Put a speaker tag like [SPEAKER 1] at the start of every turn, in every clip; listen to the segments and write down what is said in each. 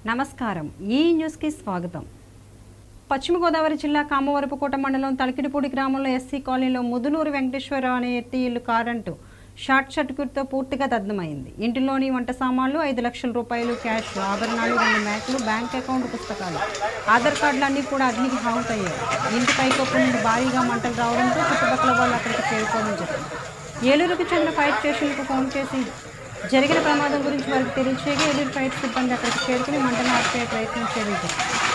[SPEAKER 1] నమస్కారం ఈ న్యూస్కి స్వాగతం పశ్చిమ గోదావరి జిల్లా కామవరపుకోట మండలం తలకిడిపూడి గ్రామంలో ఎస్సీ కాలనీలో ముదునూరు వెంకటేశ్వరరావు అనే ఎత్తి ఇల్లు కరెంటు షార్ట్ సర్క్యూట్తో పూర్తిగా దగ్ధమైంది ఇంటిలోని వంట సామాన్లు ఐదు లక్షల రూపాయలు క్యాష్ ఆభరణాలు రెండు మేకలు బ్యాంక్ అకౌంట్ పుస్తకాలు ఆధార్ కార్డులు అన్నీ కూడా అగ్నికి హావుతయ్యాయి ఇంటి పైకప్పు నుండి భారీగా మంటలు రావడంతో చుట్టుపక్కల వాళ్ళు అక్కడికి చేరుకోవడం జరిగింది ఏలూరుకు చెందిన ఫైర్ స్టేషన్కు ఫోన్ చేసి జరిగిన ప్రమాదం గురించి వారికి తెలియచేయగా ఏలూరు ఫైర్ సిబ్బంది అక్కడికి చేరుకుని మంటను ఆర్పే ప్రయత్నం చేరింది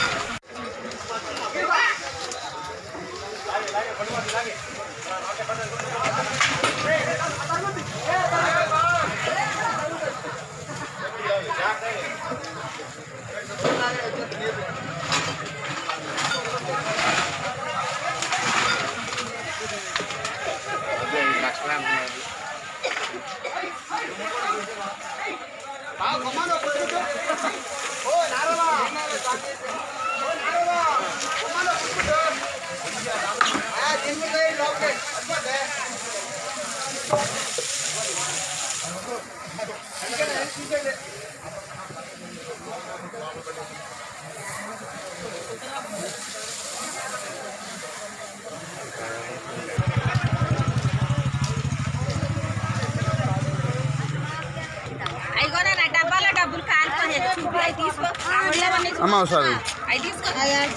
[SPEAKER 2] అయ్యో నా డబ్బాలో డబ్బులు కాలిపోయాయి చూపి అవి తీసుకో ఆ ఉండేవన్నీ చూపి.
[SPEAKER 3] అమ్మ ఒకసారి
[SPEAKER 2] అవి తీసుకో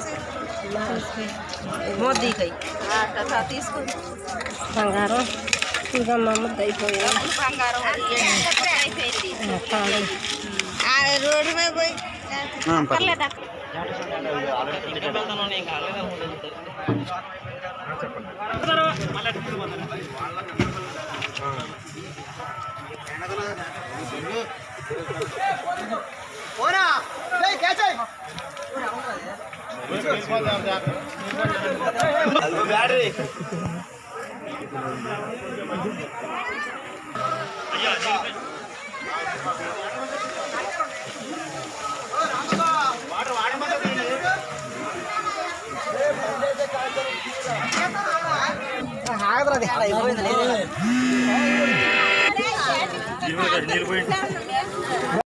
[SPEAKER 2] మోదీకై తీసుకో
[SPEAKER 4] బంగారం ఇంకా మా ముద్ద అయిపోయింది
[SPEAKER 2] డబ్బులు బంగారం అది ఏంటంటే అయిపోయింది
[SPEAKER 4] తాళి
[SPEAKER 2] ఆ రోడ్డు మీద పోయి
[SPEAKER 3] ఆ, పర్లేదు.
[SPEAKER 2] పర్లేదు అక్కడ.